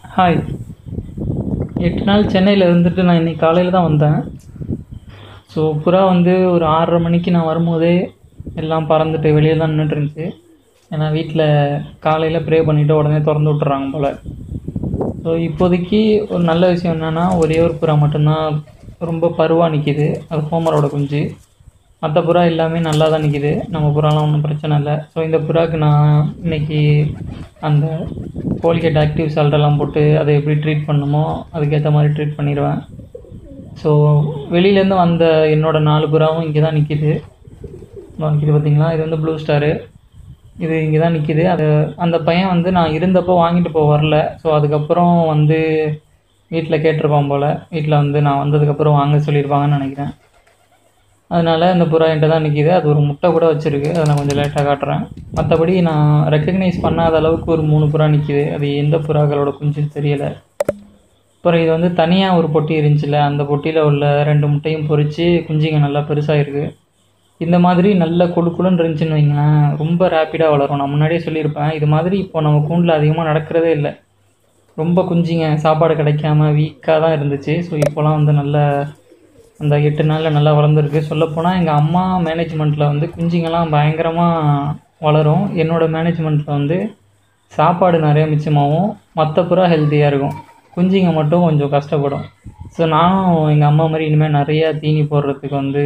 hi எட்டு நாள் சென்னையில் இருந்துட்டு நான் இன்னைக்கு காலையில் தான் வந்தேன் ஸோ புறா வந்து ஒரு ஆறரை மணிக்கு நான் வரும்போதே எல்லாம் பறந்துட்டு வெளியே தான் நின்றுட்டு இருந்துச்சு ஏன்னா வீட்டில் காலையில் ப்ரே பண்ணிவிட்டு உடனே திறந்து விட்டுறாங்க போல் ஸோ இப்போதைக்கு ஒரு நல்ல விஷயம் என்னென்னா ஒரே ஒரு புறா மட்டும்தான் ரொம்ப பருவாக நிற்கிது அது ஹோமரோட குஞ்சு மற்ற புறா எல்லாமே நல்லா தான் நிற்கிது நம்ம புறாலாம் ஒன்றும் பிரச்சனை இல்லை ஸோ இந்த புறாக்கு நான் இன்னைக்கு அந்த கோல்கேட் ஆக்டிவ் சால்ட்டெல்லாம் போட்டு அதை எப்படி ட்ரீட் பண்ணணுமோ அதுக்கேற்ற மாதிரி ட்ரீட் பண்ணிடுவேன் ஸோ வெளியிலேருந்து வந்த என்னோட நாலு புறாவும் இங்கே தான் நிற்கிது நிற்கிது பார்த்தீங்களா இது வந்து ப்ளூ ஸ்டாரு இது இங்கே தான் நிற்கிது அது அந்த பையன் வந்து நான் இருந்தப்போ வாங்கிட்டு போக வரல ஸோ அதுக்கப்புறம் வந்து வீட்டில் கேட்டிருப்பான் போல் வீட்டில் வந்து நான் வந்ததுக்கப்புறம் வாங்க சொல்லியிருப்பாங்கன்னு நினைக்கிறேன் அதனால் அந்த புறா என்கிட்ட தான் நிற்கிது அது ஒரு முட்டை கூட வச்சுருக்கு அதை நான் கொஞ்சம் லேட்டாக காட்டுறேன் மற்றபடி நான் ரெக்கக்னைஸ் பண்ணாத அளவுக்கு ஒரு மூணு புறா நிற்கிது அது எந்த புறாக்களோட குஞ்சுன்னு தெரியலை அப்புறம் இது வந்து தனியாக ஒரு பொட்டி இருந்துச்சுல்ல அந்த பொட்டியில் உள்ள ரெண்டு முட்டையும் பொரித்து குஞ்சுங்க நல்லா பெருசாக இருக்குது இந்த மாதிரி நல்ல குழு குழுன்னு இருந்துச்சுன்னு வைங்களேன் ரொம்ப ரேப்பிடாக வளரும் நான் முன்னாடியே சொல்லியிருப்பேன் இது மாதிரி இப்போ நம்ம கூண்டில் அதிகமாக நடக்கிறதே இல்லை ரொம்ப குஞ்சுங்க சாப்பாடு கிடைக்காம வீக்காக தான் இருந்துச்சு ஸோ இப்போலாம் வந்து நல்ல அந்த எட்டு நாளில் நல்லா வளர்ந்துருக்கு சொல்லப்போனால் எங்கள் அம்மா மேனேஜ்மெண்ட்டில் வந்து குஞ்சுங்கெல்லாம் பயங்கரமாக வளரும் என்னோடய மேனேஜ்மெண்ட்டில் வந்து சாப்பாடு நிறைய மிச்சமாகவும் மற்ற புறா ஹெல்த்தியாக இருக்கும் குஞ்சுங்க மட்டும் கொஞ்சம் கஷ்டப்படும் ஸோ நானும் எங்கள் அம்மா மாதிரி இனிமேல் நிறையா தீனி போடுறதுக்கு வந்து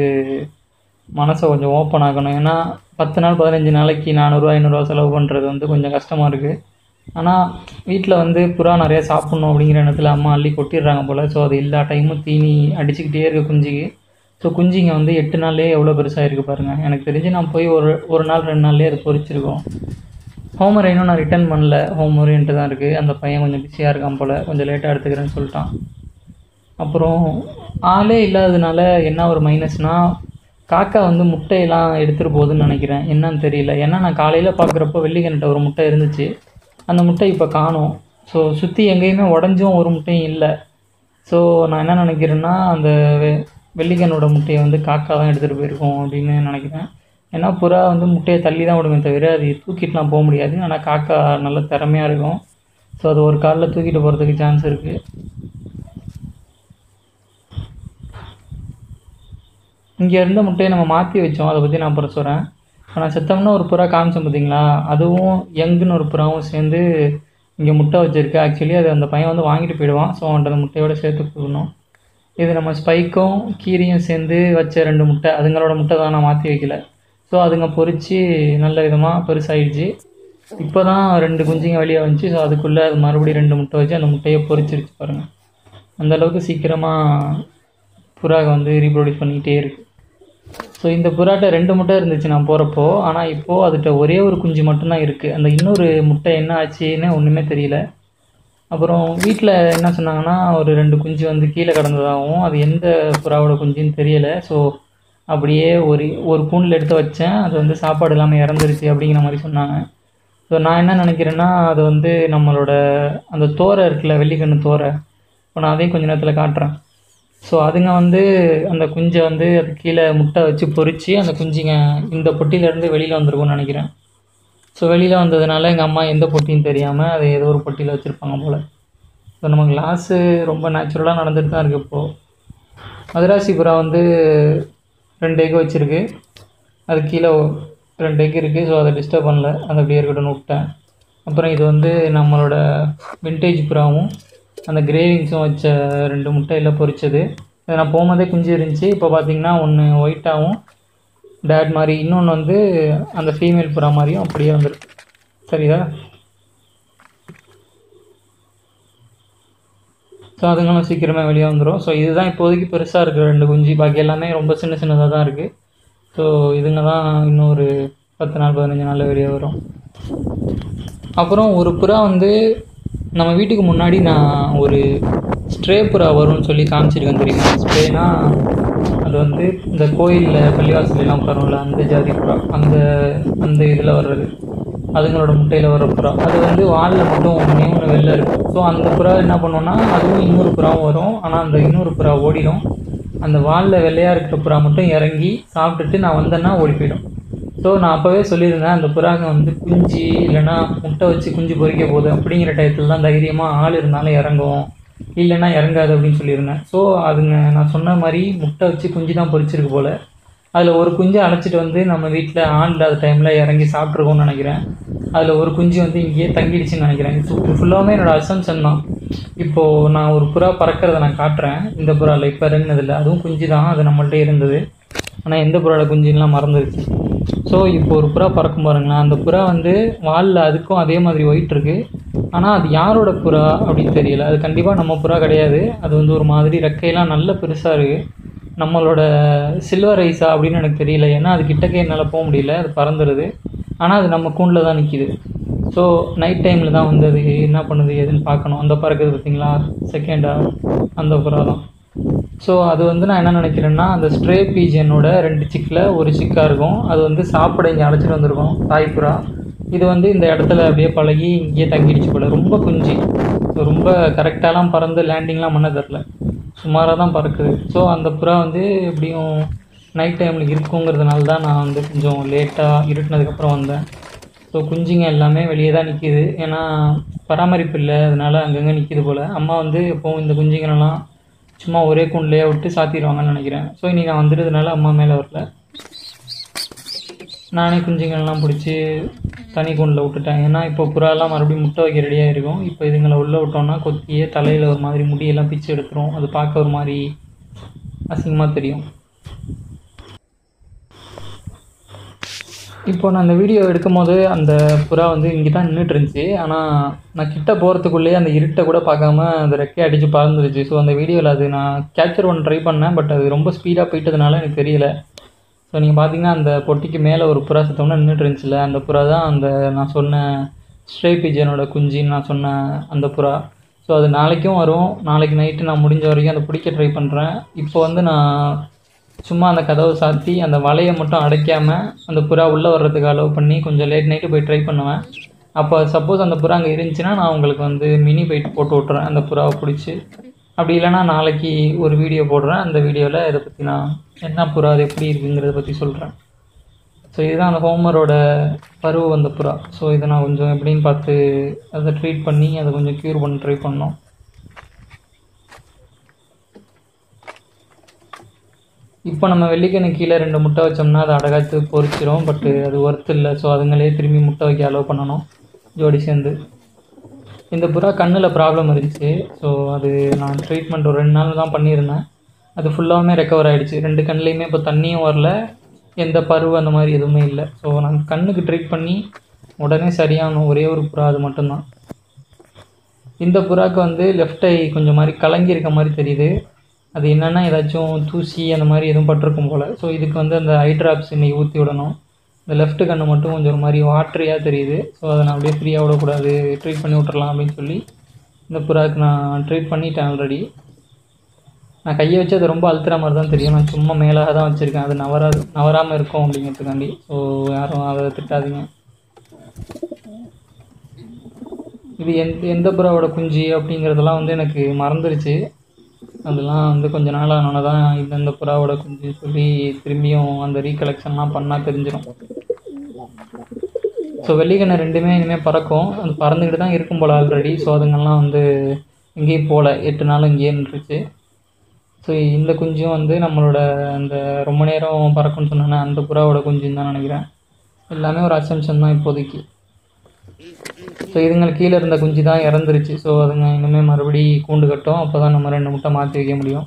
மனசை கொஞ்சம் ஓப்பன் ஆகணும் ஏன்னா பத்து நாள் பதினஞ்சு நாளைக்கு நானூறுரூவா ஐநூறுரூவா செலவு பண்ணுறது வந்து கொஞ்சம் கஷ்டமாக இருக்குது ஆனால் வீட்டில் வந்து புறா நிறையா சாப்பிட்ணும் அப்படிங்கிற எண்ணத்தில் அம்மா அள்ளி கொட்டிடுறாங்க போல் ஸோ அது எல்லா டைமும் தீனி அடிச்சுக்கிட்டே இருக்குது குஞ்சுக்கு ஸோ குஞ்சுங்க வந்து எட்டு நாள்லேயே எவ்வளோ பெருசாக இருக்குது பாருங்கள் எனக்கு தெரிஞ்சு நான் போய் ஒரு ஒரு நாள் ரெண்டு நாள்லேயே அது பொறிச்சிருக்கோம் ஹோம்ஒர்க் இன்னும் நான் ரிட்டர்ன் பண்ணல ஹோம்ஒர்க் என்கிட்ட தான் இருக்குது அந்த பையன் கொஞ்சம் பிஸியாக இருக்கான் போல் கொஞ்சம் லேட்டாக எடுத்துக்கிறேன்னு சொல்லிட்டான் அப்புறம் ஆளே இல்லாததுனால என்ன ஒரு மைனஸ்னால் காக்கா வந்து முட்டையெல்லாம் எடுத்துகிட்டு போகுதுன்னு நினைக்கிறேன் என்னன்னு தெரியல ஏன்னா நான் காலையில் பார்க்குறப்போ வெள்ளிக்கிணட்ட ஒரு முட்டை இருந்துச்சு அந்த முட்டை இப்போ காணும் ஸோ சுற்றி எங்கேயுமே உடஞ்சும் ஒரு முட்டையும் இல்லை ஸோ நான் என்ன நினைக்கிறேன்னா அந்த வெ வெள்ளிக்கண்ணோட முட்டையை வந்து காக்கா தான் எடுத்துகிட்டு போயிருக்கோம் அப்படின்னு நினைக்கிறேன் ஏன்னா புறா வந்து முட்டையை தள்ளி தான் விடுமே தவிர அது தூக்கிட்டுலாம் போக முடியாது ஆனால் காக்கா நல்ல திறமையாக இருக்கும் ஸோ அது ஒரு காலில் தூக்கிட்டு போகிறதுக்கு சான்ஸ் இருக்குது இங்கே இருந்த முட்டையை நம்ம மாற்றி வச்சோம் அதை பற்றி நான் அப்புறம் சொல்கிறேன் இப்போ நான் செத்தம்னா ஒரு புறா காமிச்சேன் பார்த்தீங்களா அதுவும் யங்குன்னு ஒரு புறாவும் சேர்ந்து இங்கே முட்டை வச்சுருக்கு ஆக்சுவலி அது அந்த பையன் வந்து வாங்கிட்டு போயிடுவான் ஸோ அவன்கிட்ட அந்த முட்டையோட சேர்த்து கொடுக்கணும் இது நம்ம ஸ்பைக்கும் கீரியும் சேர்ந்து வச்ச ரெண்டு முட்டை அதுங்களோட முட்டை தான் நான் மாற்றி வைக்கல ஸோ அதுங்க பொறிச்சு நல்ல விதமாக பெருசாகிடுச்சு இப்போ தான் ரெண்டு குஞ்சுங்க வெளியே வந்துச்சு ஸோ அதுக்குள்ளே அது மறுபடியும் ரெண்டு முட்டை வச்சு அந்த முட்டையை பொறிச்சிருச்சு பாருங்கள் அந்தளவுக்கு சீக்கிரமாக புறாக வந்து ரீப்ரொடியூஸ் பண்ணிக்கிட்டே இருக்குது ஸோ இந்த புறாட்ட ரெண்டு முட்டை இருந்துச்சு நான் போகிறப்போ ஆனால் இப்போது அதுகிட்ட ஒரே ஒரு குஞ்சு மட்டும்தான் இருக்குது அந்த இன்னொரு முட்டை என்ன ஆச்சுன்னு ஒன்றுமே தெரியல அப்புறம் வீட்டில் என்ன சொன்னாங்கன்னா ஒரு ரெண்டு குஞ்சு வந்து கீழே கிடந்ததாகவும் அது எந்த புறாவோட குஞ்சுன்னு தெரியலை ஸோ அப்படியே ஒரு ஒரு கூண்டில் எடுத்து வச்சேன் அது வந்து சாப்பாடு இல்லாமல் இறந்துருச்சு அப்படிங்கிற மாதிரி சொன்னாங்க ஸோ நான் என்ன நினைக்கிறேன்னா அது வந்து நம்மளோட அந்த தோரை இருக்குல்ல வெள்ளிக்கண்ணு தோரை இப்போ நான் அதையும் கொஞ்ச நேரத்தில் காட்டுறேன் ஸோ அதுங்க வந்து அந்த குஞ்சை வந்து அது கீழே முட்டை வச்சு பொறிச்சு அந்த குஞ்சுங்க இந்த பொட்டியிலேருந்து வெளியில் வந்திருக்கும்னு நினைக்கிறேன் ஸோ வெளியில் வந்ததுனால எங்கள் அம்மா எந்த பொட்டின்னு தெரியாமல் அதை ஏதோ ஒரு பொட்டியில் வச்சுருப்பாங்க போல் ஸோ நம்ம கிளாஸு ரொம்ப நேச்சுரலாக நடந்துட்டு தான் இருக்குது இப்போது மதுராசி புறா வந்து ரெண்டு எக் வச்சுருக்கு அது கீழே ரெண்டு எக் இருக்குது ஸோ அதை டிஸ்டர்ப் பண்ணல அதை அப்படியே இருக்கட்டும்னு விட்டேன் அப்புறம் இது வந்து நம்மளோட விண்டேஜ் புறாவும் அந்த கிரேவிங்ஸும் வச்ச ரெண்டு முட்டையில் பொரிச்சது இது நான் போகும்போதே குஞ்சு இருந்துச்சு இப்போ பார்த்தீங்கன்னா ஒன்று ஒயிட்டாகவும் டேட் மாதிரி இன்னொன்று வந்து அந்த ஃபீமேல் புறா மாதிரியும் அப்படியே வந்துருக்கு சரிதா ஸோ அதுங்களும் சீக்கிரமே வெளியே வந்துடும் ஸோ இதுதான் இப்போதைக்கு பெருசாக இருக்குது ரெண்டு குஞ்சு பாக்கி எல்லாமே ரொம்ப சின்ன சின்னதாக தான் இருக்குது ஸோ இதுங்க தான் இன்னும் ஒரு பத்து நாள் பதினஞ்சு நாளில் வெளியே வரும் அப்புறம் ஒரு புறா வந்து நம்ம வீட்டுக்கு முன்னாடி நான் ஒரு ஸ்ட்ரே புறா வரும்னு சொல்லி காமிச்சிருக்கேன் தெரியுமா ஸ்ட்ரேனா அது வந்து இந்த கோயிலில் பள்ளிவாசலாம் உட்காரும்ல அந்த ஜாதி புறா அந்த அந்த இதில் வர்றது அதுங்களோட முட்டையில் வர்ற புறா அது வந்து வாலில் மட்டும் ஒன்றே ஒன்று வெளில இருக்கும் ஸோ அந்த புறா என்ன பண்ணுவோன்னா அதுவும் இன்னொரு புறாவும் வரும் ஆனால் அந்த இன்னொரு புறா ஓடிடும் அந்த வாலில் வெள்ளையாக இருக்கிற புறா மட்டும் இறங்கி சாப்பிட்டுட்டு நான் வந்தேன்னா ஓடி போயிடும் ஸோ நான் அப்போவே சொல்லியிருந்தேன் அந்த புறாங்க வந்து குஞ்சு இல்லைன்னா முட்டை வச்சு குஞ்சு பொரிக்க போகுது அப்படிங்கிற டயத்தில் தான் தைரியமாக ஆள் இருந்தாலும் இறங்கும் இல்லைன்னா இறங்காது அப்படின்னு சொல்லியிருந்தேன் ஸோ அதுங்க நான் சொன்ன மாதிரி முட்டை வச்சு குஞ்சு தான் பொரிச்சிருக்கு போல் அதில் ஒரு குஞ்சு அழைச்சிட்டு வந்து நம்ம வீட்டில் ஆள் இல்லாத டைமில் இறங்கி சாப்பிட்ருக்கோம்னு நினைக்கிறேன் அதில் ஒரு குஞ்சு வந்து இங்கேயே தங்கிடுச்சுன்னு நினைக்கிறேன் இது ஃபுல்லாகவே என்னோடய அசம்சன் தான் இப்போது நான் ஒரு புறா பறக்கிறத நான் காட்டுறேன் இந்த புறாவில் இப்போ இறங்கினதில்ல அதுவும் குஞ்சு தான் அது நம்மள்ட்ட இருந்தது ஆனால் எந்த புறாவோட குஞ்சுலாம் மறந்துருச்சு ஸோ இப்போ ஒரு புறா பறக்கும் பாருங்களேன் அந்த புறா வந்து வாலில் அதுக்கும் அதே மாதிரி ஒயிட் இருக்குது ஆனால் அது யாரோட புறா அப்படின்னு தெரியல அது கண்டிப்பாக நம்ம புறா கிடையாது அது வந்து ஒரு மாதிரி ரெக்கையெல்லாம் நல்ல பெருசாக இருக்குது நம்மளோட சில்வர் ஐஸா அப்படின்னு எனக்கு தெரியல ஏன்னா அது கிட்டக்கே என்னால் போக முடியல அது பறந்துடுது ஆனால் அது நம்ம கூண்டில் தான் நிற்கிது ஸோ நைட் டைமில் தான் வந்து அது என்ன பண்ணுது எதுன்னு பார்க்கணும் அந்த பறக்குது பார்த்தீங்களா செகண்டாக அந்த புறா தான் ஸோ அது வந்து நான் என்ன நினைக்கிறேன்னா அந்த ஸ்ட்ரே பீஜனோட ரெண்டு சிக்கில் ஒரு சிக்காக இருக்கும் அது வந்து சாப்பிட இங்கே அழைச்சிட்டு வந்திருக்கோம் தாய்ப்புறா இது வந்து இந்த இடத்துல அப்படியே பழகி இங்கேயே தங்கிடுச்சு போல ரொம்ப குஞ்சு ரொம்ப கரெக்டாலாம் பறந்து லேண்டிங்லாம் பண்ண தெரில சுமாராக தான் பறக்குது ஸோ அந்த புறா வந்து எப்படியும் நைட் டைமில் இருக்குங்கிறதுனால தான் நான் வந்து கொஞ்சம் லேட்டாக இருட்டினதுக்கப்புறம் வந்தேன் ஸோ குஞ்சுங்க எல்லாமே வெளியே தான் நிற்கிது ஏன்னா பராமரிப்பு இல்லை அதனால அங்கங்கே நிற்கிது போல் அம்மா வந்து எப்போவும் இந்த குஞ்சுங்களெல்லாம் சும்மா ஒரே கூண்டுலேயே விட்டு சாத்திடுவாங்கன்னு நினைக்கிறேன் ஸோ இன்றைக்கி நான் வந்துடுறதுனால அம்மா மேலே வரல நானே குஞ்சுங்கள்லாம் பிடிச்சி தனி கூண்டில் விட்டுட்டேன் ஏன்னா இப்போ புறாலாம் மறுபடியும் முட்டை வைக்க ரெடியாக இருக்கும் இப்போ இதுங்களை உள்ளே விட்டோம்னா கொத்தியே தலையில் ஒரு மாதிரி முடியெல்லாம் பிச்சு எடுத்துரும் அது பார்க்க ஒரு மாதிரி அசிங்கமாக தெரியும் இப்போ நான் அந்த வீடியோ எடுக்கும் போது அந்த புறா வந்து இங்கே தான் நின்றுட்டு இருந்துச்சு ஆனால் நான் கிட்ட போகிறதுக்குள்ளேயே அந்த இருட்டை கூட பார்க்காம அந்த ரெக்கையை அடித்து பறந்துருச்சு ஸோ அந்த வீடியோவில் அது நான் கேப்சர் பண்ண ட்ரை பண்ணேன் பட் அது ரொம்ப ஸ்பீடாக போயிட்டதுனால எனக்கு தெரியல ஸோ நீங்கள் பார்த்தீங்கன்னா அந்த பொட்டிக்கு மேலே ஒரு புறா சுத்தம்னா நின்றுட்டு இருந்துச்சுல அந்த புறா தான் அந்த நான் சொன்ன ஸ்ட்ரே பிஜனோட குஞ்சின்னு நான் சொன்ன அந்த புறா ஸோ அது நாளைக்கும் வரும் நாளைக்கு நைட்டு நான் முடிஞ்ச வரைக்கும் அதை பிடிக்க ட்ரை பண்ணுறேன் இப்போ வந்து நான் சும்மா அந்த கதவை சாத்தி அந்த வலையை மட்டும் அடைக்காமல் அந்த புறா உள்ளே வர்றதுக்கு அலோவ் பண்ணி கொஞ்சம் லேட் நைட்டு போய் ட்ரை பண்ணுவேன் அப்போ சப்போஸ் அந்த புறா அங்கே இருந்துச்சுன்னா நான் உங்களுக்கு வந்து மினி பைட் போட்டு விட்றேன் அந்த புறாவை பிடிச்சி அப்படி இல்லைன்னா நாளைக்கு ஒரு வீடியோ போடுறேன் அந்த வீடியோவில் இதை பற்றி நான் என்ன புறா அது எப்படி இருக்குங்கிறத பற்றி சொல்கிறேன் ஸோ இதுதான் அந்த ஹோமரோட பருவ வந்த புறா ஸோ இதை நான் கொஞ்சம் எப்படின்னு பார்த்து அதை ட்ரீட் பண்ணி அதை கொஞ்சம் க்யூர் பண்ண ட்ரை பண்ணோம் இப்போ நம்ம வெள்ளிக்கணு கீழே ரெண்டு முட்டை வச்சோம்னா அது அடகாத்து பொரிச்சிரும் பட்டு அது ஒர்த் இல்லை ஸோ அதுங்களே திரும்பி முட்டை வைக்க அலோவ் பண்ணணும் ஜோடி சேர்ந்து இந்த புறா கண்ணில் ப்ராப்ளம் இருந்துச்சு ஸோ அது நான் ட்ரீட்மெண்ட் ஒரு ரெண்டு நாள் தான் பண்ணியிருந்தேன் அது ஃபுல்லாகவுமே ரெக்கவர் ஆகிடுச்சு ரெண்டு கண்ணுலேயுமே இப்போ தண்ணியும் வரல எந்த பருவம் அந்த மாதிரி எதுவுமே இல்லை ஸோ நான் கண்ணுக்கு ட்ரீட் பண்ணி உடனே சரியாகணும் ஒரே ஒரு புறா அது மட்டும்தான் இந்த புறாக்கு வந்து லெஃப்ட் ஐ கொஞ்சம் மாதிரி கலங்கி இருக்க மாதிரி தெரியுது அது என்னென்னா ஏதாச்சும் தூசி அந்த மாதிரி எதுவும் பட்டிருக்கும் போல் ஸோ இதுக்கு வந்து அந்த ஐ ட்ராப்ஸ் இன்னைக்கு ஊற்றி விடணும் இந்த லெஃப்ட் கண்ணு மட்டும் கொஞ்சம் ஒரு மாதிரி வாட்டரியாக தெரியுது ஸோ அதை நான் அப்படியே ஃப்ரீயாக விடக்கூடாது ட்ரீட் பண்ணி விட்டுறலாம் அப்படின்னு சொல்லி இந்த புறாக்கு நான் ட்ரீட் பண்ணிட்டேன் ஆல்ரெடி நான் கையை வச்சு அது ரொம்ப அழுத்துற மாதிரி தான் தெரியும் நான் சும்மா மேலாக தான் வச்சுருக்கேன் அது நவராது நவராமல் இருக்கும் அப்படிங்கிறதுக்காண்டி ஸோ யாரும் அதை திட்டாதீங்க இது எந்த எந்த புறாவோட குஞ்சு அப்படிங்கிறதெல்லாம் வந்து எனக்கு மறந்துருச்சு அதெல்லாம் வந்து கொஞ்ச நாள் ஆனோட தான் இந்தந்த புறாவோட குஞ்சு சொல்லி திரும்பியும் அந்த ரீகலெக்ஷன்லாம் பண்ணால் தெரிஞ்சிடும் ஸோ வெள்ளிக்கண்ணை ரெண்டுமே இனிமேல் பறக்கும் அது பறந்துக்கிட்டு தான் இருக்கும் போல் ஆல்ரெடி ஸோ அதுங்கெல்லாம் வந்து எங்கேயும் போகல எட்டு நாள் இங்கேயே நின்றுச்சு ஸோ இந்த குஞ்சும் வந்து நம்மளோட அந்த ரொம்ப நேரம் பறக்கும்னு சொன்னேன்னா அந்த புறாவோட குஞ்சுன்னு தான் நினைக்கிறேன் எல்லாமே ஒரு அசம்ஷன் தான் இப்போதைக்கு ஸோ இதுங்களுக்கு கீழே இருந்த குஞ்சு தான் இறந்துருச்சு ஸோ அதுங்க இனிமேல் மறுபடி கூண்டு கட்டும் அப்போ தான் நம்ம ரெண்டு முட்டை மாற்றி வைக்க முடியும்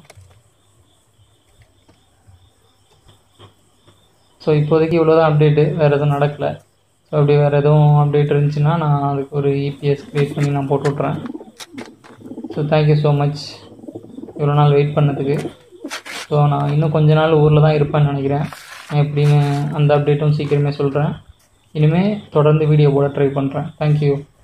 ஸோ இப்போதைக்கு இவ்வளோ தான் அப்டேட்டு வேறு எதுவும் நடக்கலை ஸோ அப்படி வேறு எதுவும் அப்டேட் இருந்துச்சுன்னா நான் அதுக்கு ஒரு இபிஎஸ் க்ரியேட் பண்ணி நான் போட்டு விட்றேன் ஸோ தேங்க்யூ ஸோ மச் இவ்வளோ நாள் வெயிட் பண்ணதுக்கு ஸோ நான் இன்னும் கொஞ்ச நாள் ஊரில் தான் இருப்பேன்னு நினைக்கிறேன் நான் எப்படின்னு அந்த அப்டேட்டும் சீக்கிரமே சொல்கிறேன் இனிமேல் தொடர்ந்து வீடியோ போட ட்ரை பண்ணுறேன் தேங்க்யூ